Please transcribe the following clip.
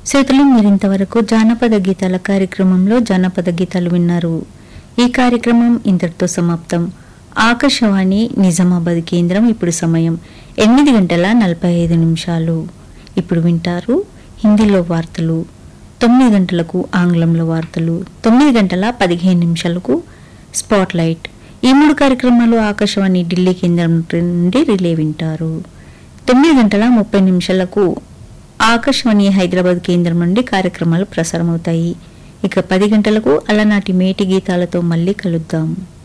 శ్రోతలు మీరింతవరకు జానపద గీతాల కార్యక్రమంలో జానపద గీతాలు విన్నారు ఈ కార్యక్రమం ఇంతటితో సమాప్తం ఆకాశవాణి నిజామాబాద్ కేంద్రం ఇప్పుడు సమయం ఎనిమిది గంటల నలభై ఐదు నిమిషాలు ఇప్పుడు వింటారు హిందీలో వార్తలు తొమ్మిది గంటలకు ఆంగ్లంలో వార్తలు తొమ్మిది గంటల పదిహేను నిమిషాలకు స్పాట్ లైట్ ఈ మూడు కార్యక్రమాలు ఆకాశవాణి ఢిల్లీ కేంద్రం నుండి రిలే వింటారు తొమ్మిది గంటల ముప్పై నిమిషాలకు ఆకాశవాణి హైదరాబాద్ కేంద్రం నుండి కార్యక్రమాలు ప్రసారమవుతాయి ఇక పది గంటలకు అలనాటి మేటి గీతాలతో మళ్ళీ కలుద్దాం